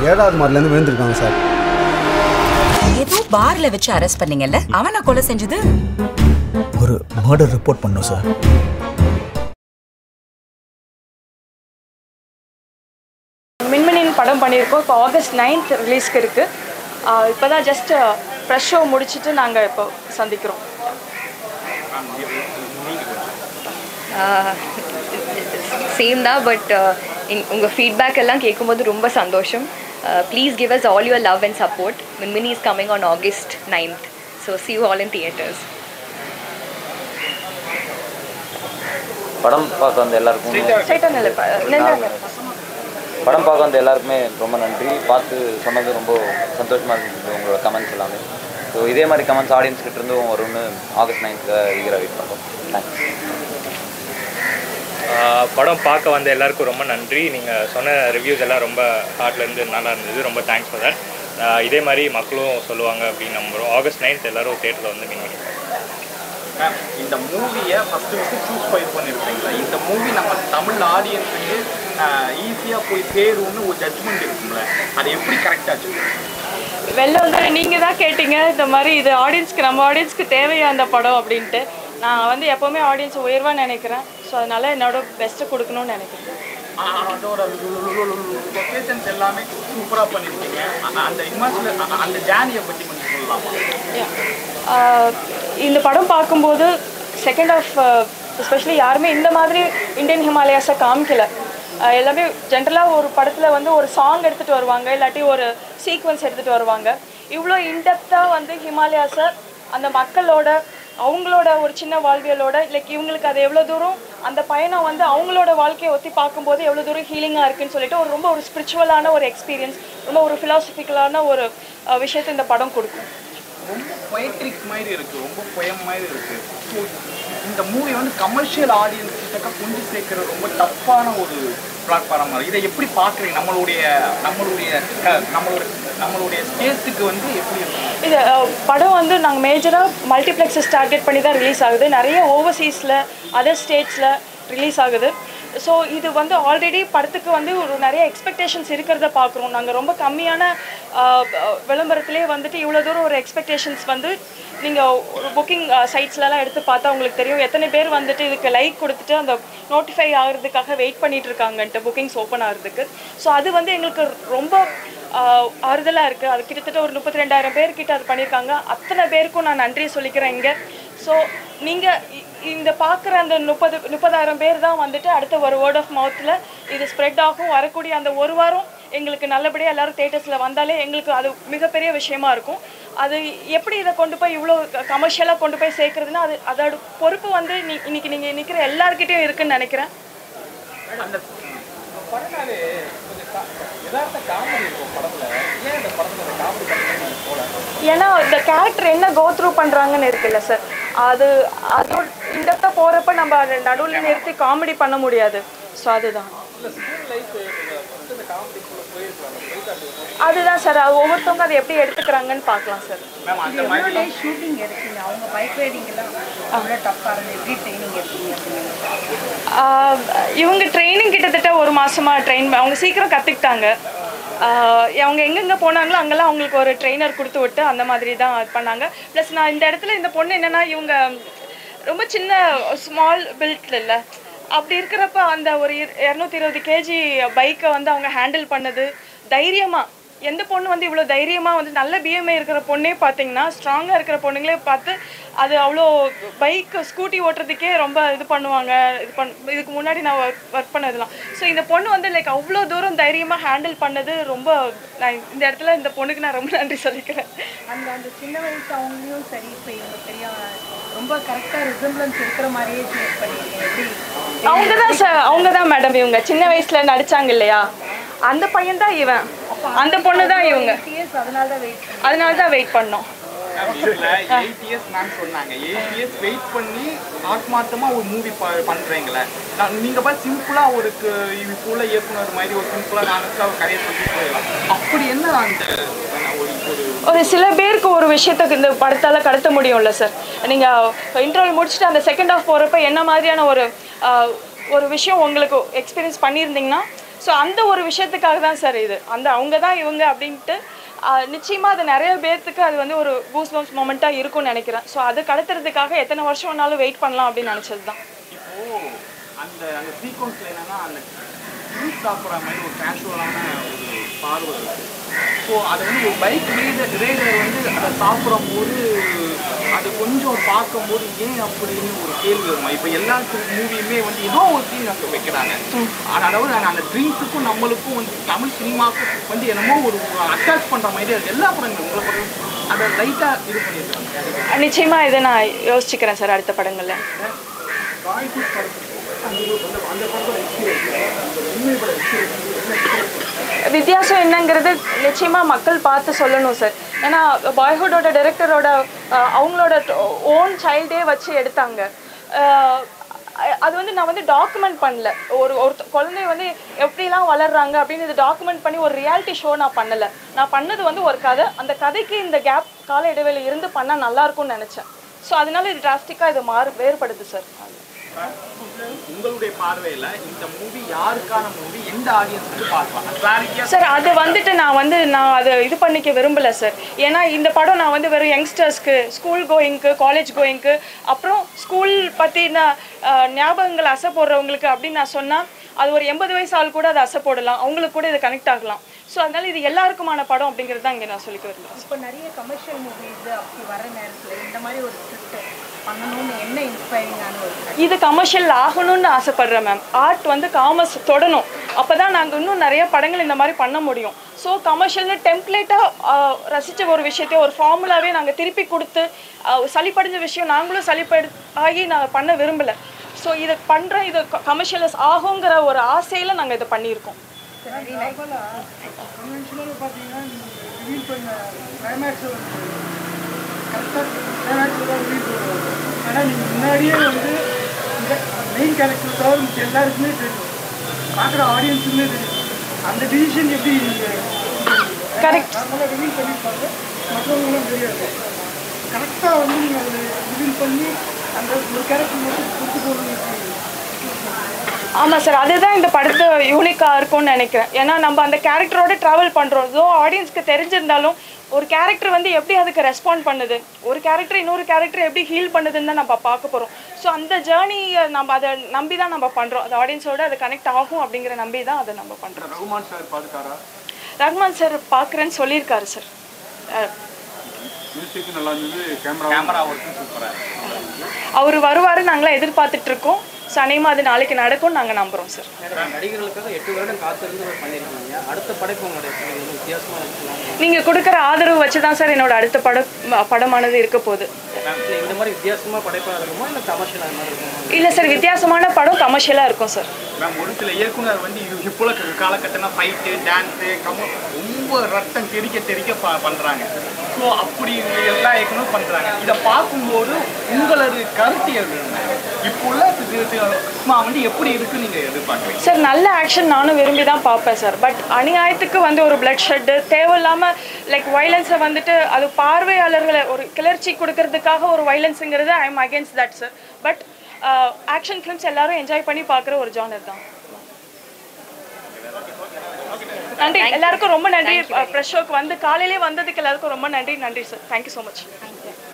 ஏழாவது மாடிலேருந்து விழுந்திருக்காங்க சார் ஏதோ பார்ல வச்சு அரெஸ்ட் பண்ணீங்கல்ல அவனை கொலை செஞ்சது ஒரு மர்டர் ரிப்போர்ட் பண்ணோம் சார் மின்மினின் படம் பண்ணியிருக்கோம் இப்போ ஆகஸ்ட் நைன்த் ரிலீஸ்க்கு இருக்குது இப்போ தான் ஜஸ்ட் ஃப்ரெஷ் ஷோ முடிச்சுட்டு நாங்கள் இப்போ சந்திக்கிறோம் சேம் தான் பட் உங்கள் ஃபீட்பேக் எல்லாம் கேட்கும்போது ரொம்ப சந்தோஷம் please give us all your love and support Minmini is coming on August ninth so see you all in theatres படம் பார்க்க வந்த எல்லாருக்கும் ஸ்ட்ரைட்டாக நிலை நின்று படம் பார்க்க வந்த எல்லாருக்குமே ரொம்ப நன்றி பார்த்து சொன்னது ரொம்ப சந்தோஷமாக இருந்தது உங்களோட கமெண்ட்ஸ் எல்லாமே ஸோ இதே மாதிரி கமெண்ட்ஸ் ஆடியன்ஸ் கிட்ட இருந்தும் வரும்னு ஆகஸ்ட் நைன்த்தில் ஈகராக வெயிட் பண்ணுறோம் தேங்க்ஸ் ஆஹ் படம் பார்க்க வந்த எல்லாருக்கும் ரொம்ப நன்றி நீங்கள் சொன்ன ரிவ்யூஸ் எல்லாம் ரொம்ப ஹார்ட்லேருந்து நல்லா இருந்தது ரொம்ப தேங்க்ஸ் ஃபார் தட் இதே மாதிரி மக்களும் சொல்லுவாங்க அப்படின்னு நம்புகிறோம் ஆகஸ்ட் நைன்த் எல்லாரும் தேட்டரில் வந்து மீன் பண்ணி மேம் இந்த மூவியை ஃபஸ்ட்டு வந்து சூஸ் பண்ணி பண்ணியிருக்கீங்களா இந்த மூவி நம்ம தமிழ் ஆடியன்ஸுக்கு ஈஸியாக போய் சேரும்னு ஒரு ஜட்ஜ்மெண்ட் இருக்கும்ல அதை எப்படி கரெக்டாக வெளில வந்து நீங்கள் தான் கேட்டீங்க இந்த மாதிரி இது ஆடியன்ஸ்க்கு நம்ம ஆடியன்ஸ்க்கு தேவையா அந்த படம் அப்படின்ட்டு நான் வந்து எப்போவுமே ஆடியன்ஸ் உயர்வாக நினைக்கிறேன் ஸோ அதனால என்னோட பெஸ்ட்டை கொடுக்கணும்னு நினைக்கிறேன் அதோட லொக்கேஷன்ஸ் எல்லாமே சூப்பராக பண்ணியிருக்கீங்க அ- அந்த இமேஜில் அந்த ஜேர்னியை பற்றி கொஞ்சம் சொல்லலாமா ஆஹ் இந்த படம் பார்க்கும்போது செகண்ட் ஆஃப் எஸ்பெஷலி யாருமே இந்த மாதிரி இந்தியன் ஹிமாலயாஸை காமிக்கல ஆஹ் எல்லாமே ஜென்ரலாக ஒரு படத்தில் வந்து ஒரு சாங் எடுத்துகிட்டு வருவாங்க இல்லாட்டி ஒரு சீக்வன்ஸ் எடுத்துகிட்டு வருவாங்க இவ்வளோ இன்டெப்த்தாக வந்து ஹிமாலயாஸை அந்த மக்களோட அவங்களோட ஒரு சின்ன வாழ்வியலோட லைக் இவங்களுக்கு அது எவ்வளோ தூரம் அந்த பயணம் வந்து அவங்களோட வாழ்க்கையை ஒத்தி பார்க்கும்போது எவ்வளோ தூரம் ஹீலிங்காக இருக்குன்னு சொல்லிட்டு ஒரு ரொம்ப ஒரு ஸ்பிரிச்சுவலான ஒரு எக்ஸ்பீரியன்ஸ் ரொம்ப ஒரு ஃபிலாசபிக்கலான ஒரு ஆஹ் விஷயத்தை இந்த படம் கொடுக்கும் ரொம்ப பொயட்ரிக் மாதிரி இருக்கு ரொம்ப பொயம் மாதிரி இருக்கு ஸோ இந்த மூவி வந்து கமர்ஷியல் ஆடியன்ஸ் கிட்டக்க கொண்டு சேர்க்கறது ரொம்ப டஃப்பான ஒரு பிளாட்ஃபார்மாக இருக்கு இதை எப்படி பார்க்குறீங்க நம்மளுடைய நம்மளுடைய அஹ், நம்மளுடைய நம்மளுடைய ஸ்டேட்டுக்கு வந்து எப்படி இருக்கும் இது அஹ், படம் வந்து நாங்கள் மேஜராக மல்டிப்ளெக்ஸஸ் டார்கெட் பண்ணி தான் ரிலீஸ் ஆகுது நிறைய ஓவர்சீஸில் அதர் ஸ்டேட்ஸில் ரிலீஸ் ஆகுது ஸோ இது வந்து ஆல்ரெடி படத்துக்கு வந்து ஒரு நிறைய எக்ஸ்பெக்டேஷன்ஸ் இருக்கிறத பார்க்குறோம் நாங்கள் ரொம்ப கம்மியான அஹ், அஹ், விளம்பரத்திலே வந்துட்டு இவ்வளோ தூரம் ஒரு எக்ஸ்பெக்டேஷன்ஸ் வந்து நீங்கள் ஒரு புக்கிங் சைட்ஸ்லலாம் எடுத்து பார்த்தா உங்களுக்கு தெரியும் எத்தனை பேர் வந்துட்டு இதுக்கு லைக் கொடுத்துட்டு அந்த நோட்டிஃபை ஆகிறதுக்காக வெயிட் பண்ணிட்டு இருக்காங்கன்ட்டு புக்கிங்ஸ் ஓப்பன் ஆகிறதுக்கு ஸோ அது வந்து எங்களுக்கு ரொம்ப ஆறுதலாக இருக்குது அது கிட்டத்தட்ட ஒரு முப்பத்தி ரெண்டாயிரம் பேர் கிட்ட அது பண்ணியிருக்காங்க அத்தனை பேருக்கும் நான் நன்றி சொல்லிக்கிறேன் இங்கே ஸோ நீங்கள் இந்த பார்க்குற அந்த முப்பது முப்பதாயிரம் பேர் தான் வந்துட்டு அடுத்த ஒரு வேர்ட் ஆஃப் மவுத்தில் இது ஸ்ப்ரெட் ஆகும் வரக்கூடிய அந்த ஒரு வாரம் எங்களுக்கு நல்லபடியாக எல்லாரும் தேட்டர்ஸில் வந்தாலே எங்களுக்கு அது மிகப்பெரிய விஷயமா இருக்கும் அது எப்படி இதை கொண்டு போய் இவ்வளோ கமர்ஷியலாக கொண்டு போய் சேர்க்குறதுன்னா அது அதோட பொறுப்பு வந்து நீ இன்னைக்கு நீங்கள் நிற்கிற எல்லாருக்கிட்டையும் இருக்குன்னு நினைக்கிறேன் அந்த படம்னாலே கொஞ்சம் கா- யதார்த்த காமெடி இருக்கும் படத்துல ஏன் இந்த படத்துல அந்த காமெடி பண்ணி போல ஏன்னா இந்த கேரக்டர் என்ன கோ த்ரூ பண்ணுறாங்கன்னு இருக்குல்ல சார் அது அதோட இன்டெப்த்தாக போகிறப்ப நம்ம அதை நடுவில் நிறுத்தி காமெடி பண்ண முடியாது ஸோ அதுதான் அதுதான் சார் அது ஒவ்வொருத்தவங்க அதை எப்படி எடுத்துக்கிறாங்கன்னு பார்க்கலாம் சார் மேம் அந்த மாதிரி ஷூட்டிங் எடுத்தீங்க அவங்க பைக் ரைடிங்லாம் அவ்வளோ டஃப்பாக இருந்தது எப்படி ட்ரைனிங் எடுத்தீங்க ஆஹ் இவங்க ட்ரைனிங் கிட்டத்தட்ட ஒரு மாசமா ட்ரெயின் அவங்க சீக்கிரம் கற்றுக்கிட்டாங்க அவங்க எங்கெங்கே போனாங்களோ அங்கெல்லாம் அவங்களுக்கு ஒரு ட்ரெயினர் கொடுத்து விட்டு அந்த மாதிரி தான் இது பண்ணாங்க ப்ளஸ் நான் இந்த இடத்துல இந்த பொண்ணு என்னென்னா இவங்க ரொம்ப சின்ன ஸ்மால் பில்ட் இல்லை அப்படி இருக்கிறப்ப அந்த ஒரு இர- இரநூத்தி இருபது கேஜி பைக்கை வந்து அவங்க ஹேண்டில் பண்ணது தைரியமாக எந்த பொண்ணு வந்து இவ்வளோ தைரியமாக வந்து நல்ல பிஎம்ஐ இருக்கிற பொண்ணே பார்த்தீங்கன்னா ஸ்ட்ராங்காக இருக்கிற பொண்ணுங்களே பார்த்து அது அவ்வளோ பைக் ஸ்கூட்டி ஓட்டுறதுக்கே ரொம்ப இது பண்ணுவாங்க இது பண் இதுக்கு முன்னாடி நான் ஒர்க் ஒர்க் பண்ணதெல்லாம் ஸோ இந்த பொண்ணு வந்து லைக் அவ்வளோ தூரம் தைரியமாக ஹேண்டில் பண்ணது ரொம்ப நான் இந்த இடத்துல இந்த பொண்ணுக்கு நான் ரொம்ப நன்றி சொல்லிக்கிறேன் அந்த அந்த சின்ன வயசு அவங்களையும் சரி இப்போ இவங்க பெரிய ரொம்ப கரெக்டாக ரிசம்பிளன்ஸ் இருக்கிற மாதிரியே கிரியேட் பண்ணியிருக்கீங்க எப்படி அவங்க தான் சார் அவங்க தான் மேடம் இவங்க சின்ன வயசில் நடிச்சாங்க இல்லையா அந்த பையன் தான் இவன் அந்த பொண்ணு தான் இவங்க இயர்ஸ் அதனால தான் வெயிட் அதனால தான் வெயிட் பண்ணோம் மேம் இதுல எயிட் இயர்ஸ் மேம் சொன்னாங்க எயிட் இயர்ஸ் வெயிட் பண்ணி ஆத்மார்த்தமா ஒரு மூவி பண்றீங்களே நான் நீங்க பார்த்து சிம்பிளா ஒரு கு- இப்போ உள்ள இயக்குனர் மாதிரி ஒரு சிம்பிளா நானுக்கு அவர் கதையை சொல்லி போயிடலாம் அப்படி என்ன அந்த ஒரு ஒரு ஒரு சில பேருக்கு ஒரு விஷயத்துக்கு இந்த படத்தால் கடத்த முடியும்ல சார் நீங்கள் இன்டர்வல் முடிச்சுட்டு அந்த செகண்ட் ஆஃப் போகிறப்ப என்ன மாதிரியான ஒரு ஆஹ், ஒரு விஷயம் உங்களுக்கு எக்ஸ்பீரியன்ஸ் பண்ணியிருந்தீங்கன்னா ஸோ அந்த ஒரு விஷயத்துக்காக தான் சார் இது அந்த அவங்க தான் இவங்க அப்படின்ட்டு ஆஹ், நிச்சயமா அது நிறைய பேர்த்துக்கு அது வந்து ஒரு கூஸ் பம்ஸ் மூமெண்ட்டாக இருக்கும்னு நினைக்கிறேன் ஸோ அது கடத்துறதுக்காக எத்தனை வருஷம் வேணாலும் வெயிட் பண்ணலாம் அப்படின்னு நினச்சது தான் இப்போ அந்த அந்த சீக்வன்ஸ்ல என்னன்னா அந்த ஜூஸ் சாப்பிட்ற மாதிரி ஒரு கேஷுவலான ஒரு பார்வை இருக்கு ஸோ அது வந்து ஒரு பைக் ரைடர் ரைடர் வந்து அதை சாப்பிடும்போது அது கொஞ்சம் பார்க்கும்போது ஏன் அப்படின்னு ஒரு கேள்வி வரும் இப்போ எல்லா மூவியுமே வந்து ஏதோ ஒரு சீன் அங்கே வைக்கிறாங்க ஆனா, அதாவது அந்த- அந்த ட்ரிங்க்ஸுக்கும் நம்மளுக்கும் வந்து தமிழ் சினிமாவுக்கும் வந்து என்னமோ ஒரு அட்டாச் பண்ணுற மாதிரி அது எல்லா படங்களும் உங்களை படம் அதை லைட்டாக இது பண்ணியிருக்காங்க நிச்சயமா இதை நான் யோசிச்சுக்கிறேன் சார் அடுத்த படங்களில் வித்தியாசம் என்னங்கிறது நிச்சயமா மக்கள் பார்த்து சொல்லணும் சார் ஏன்னா பாய்ஹுட்டோட டைரக்டரோட அவங்களோட ஓன் சைல்டே வச்சு எடுத்தாங்க அஹ், அது வந்து நான் வந்து டாக்குமெண்ட் பண்ணல ஒரு ஒரு குழந்தை வந்து எப்படிலாம் வளர்றாங்க அப்படின்னு இது டாக்குமெண்ட் பண்ணி ஒரு ரியாலிட்டி ஷோ நான் பண்ணல நான் பண்ணது வந்து ஒரு கதை அந்த கதைக்கு இந்த கேப் கால இடைவெளி இருந்து பண்ணால் நல்லா இருக்கும்னு நினச்சேன் ஸோ அதனால இது டிராஸ்டிக்காக இது மாறு வேறுபடுது சார் உங்களுடைய பார்வையில இந்த மூவி யாருக்கான மூவி எந்த ஆடியன்ஸுக்கு பார்க்கலாம் கிளாரிட்டியா சார் அது வந்துட்டு நான் வந்து நான் அதை இது பண்ணிக்க விரும்பல சார் ஏன்னா இந்த படம் நான் வந்து வெறும் யங்ஸ்டர்ஸ்க்கு ஸ்கூல் கோயிங்க்கு காலேஜ் கோயிங்க்கு அப்புறம் ஸ்கூல் பற்றின ஞாபகங்கள் அசை போடுறவங்களுக்கு அப்படின்னு நான் சொன்னால் அது ஒரு எண்பது வயசு ஆள் கூட அதை அசை போடலாம் அவங்களுக்கு கூட இது கனெக்ட் ஆகலாம் ஸோ அதனால இது எல்லாருக்குமான படம் அப்படிங்கிறது தான் இங்கே நான் சொல்லிக்க விரும்புகிறேன் இப்போ நிறைய கமர்ஷியல் மூவிஸ் அப்படி வர நேரத்தில் இந்த மாதிரி ஒரு ஸ்கிரிப்ட் பண்ணணும்னு என்ன இன்ஸ்பைரிங்கான ஒரு இது கமர்ஷியல் ஆகணும்னு ஆசைப்படுறேன் மேம் ஆர்ட் வந்து காமர்ஸ் தொடணும் அப்போ தான் நாங்கள் இன்னும் நிறைய படங்கள் இந்த மாதிரி பண்ண முடியும் ஸோ கமர்ஷியல்னு டெம்ப்ளேட்டாக ரசித்த ஒரு விஷயத்தையும் ஒரு ஃபார்முலாவே நாங்கள் திருப்பி கொடுத்து ஆஹ், சலிப்படைஞ்ச விஷயம் நாங்களும் சலிப்படு ஆகி நாங்கள் பண்ண விரும்பலை ஸோ இதை பண்ணுறோம் இது கமர்ஷியலைஸ் ஆகுங்கிற ஒரு ஆசையில் நாங்கள் இதை பண்ணியிருக்கோம் கன்வென்ஷனலாக பார்த்தீங்கன்னா ரிவீல் பண்ண கிளைமேக்ஸை வந்து கரெக்டாக கிளைமேக்ஸில் தான் ரிவீல் பண்ணுவாங்க ஏன்னா நீங்கள் முன்னாடியே வந்து இந்த மெயின் கேரக்டர் தவிர மிச்ச எல்லாருக்குமே தெரியும் பார்க்குற ஆடியன்ஸுக்குமே தெரியும் அந்த டிசிஷன் எப்படி நீங்கள் Correct. நார்மலாக ரிவீல் பண்ணியிருப்பாங்க மற்றவங்களும் தெரியாது கரெக்டாக வந்து நீங்கள் அதில் ரிவீல் பண்ணி அந்த ஒரு கேரக்டர் மட்டும் கொடுத்து போகணும் ஆமாம் சார் அதுதான் இந்த படத்து யூனிக்காக இருக்கும்னு நினைக்கிறேன் ஏன்னா நம்ம அந்த கேரக்டரோட ட்ராவல் பண்ணுறோம் ஸோ ஆடியன்ஸ்க்கு தெரிஞ்சிருந்தாலும் ஒரு கேரக்டர் வந்து எப்படி அதுக்கு ரெஸ்பாண்ட் பண்ணுது ஒரு கேரக்டர் இன்னொரு கேரக்டர் எப்படி ஹீல் பண்ணுதுன்னு தான் நம்ம பார்க்க போகிறோம் ஸோ அந்த ஜேர்னியை நம்ம அதை நம்பி தான் நம்ம பண்ணுறோம் அது ஆடியன்ஸோட அது கனெக்ட் ஆகும் அப்படிங்கிற நம்பி தான் அதை நம்ம பண்ணுறோம் ரகுமான் சார் பார்த்துக்காரா ரஹ்மான் சார் பார்க்குறேன்னு சொல்லியிருக்காரு சார் மியூசிக் நல்லா இருந்தது கேமரா கேமரா ஒர்க்கும் சூப்பராக அவர் வருவார் நாங்களாம் எதிர்பார்த்துட்டு இருக்கோம் ஸோ அநேகமாக அது நாளைக்கு நடக்கும்னு நாங்கள் நம்புகிறோம் சார் நடிகர்களுக்காக எட்டு வருடம் காத்திருந்து பண்ணியிருக்கீங்க அடுத்த படைப்பு உங்களுடைய வந்து வித்தியாசமா இருக்கலாம் நீங்கள் கொடுக்குற ஆதரவு வச்சு தான் சார் என்னோட அடுத்த படம் படமானது இருக்க போகுது இல்ல இந்த மாதிரி வித்தியாசமா படைப்பா இருக்குமா இல்லை கமர்ஷியல் அது மாதிரி இருக்குமா இல்லை சார் வித்தியாசமான படம் கமர்ஷியலாக இருக்கும் சார் மேம் ஒரு சில இயக்குனர் வந்து இது இப்போ காலகட்டம்னா ஃபைட்டு டான்ஸு கம ரொம்ப ரத்தம் தெறிக்க தெறிக்க ப பண்ணுறாங்க ஸோ அப்படி எல்லா இயக்குனரும் பண்ணுறாங்க இதை பார்க்கும்போது உங்களது கருத்து எது இப்போ உள்ள சினிமா வந்து எப்படி இருக்குன்னு நீங்கள் எதிர்பார்க்குறீங்க சார் நல்ல ஆக்ஷன் நானும் விரும்பி தான் பார்ப்பேன் சார் பட் அநியாயத்துக்கு வந்து ஒரு பிளட் ஷெட்டு தேவையில்லாமல் லைக் வைலன்ஸை வந்துட்டு அது பார்வையாளர்களை ஒரு கிளர்ச்சி கொடுக்கறதுக்காக ஒரு வைலன்ஸுங்கிறது I am against that sir but action films எல்லாரும் என்ஜாய் பண்ணி பார்க்குற ஒரு ஜானர் தான் நன்றி எல்லாருக்கும் ரொம்ப நன்றி ப்ரெஷ் ஷோக்கு வந்து காலையிலே வந்ததுக்கு எல்லாருக்கும் ரொம்ப நன்றி நன்றி சார் தேங்க்யூ ஸோ மச்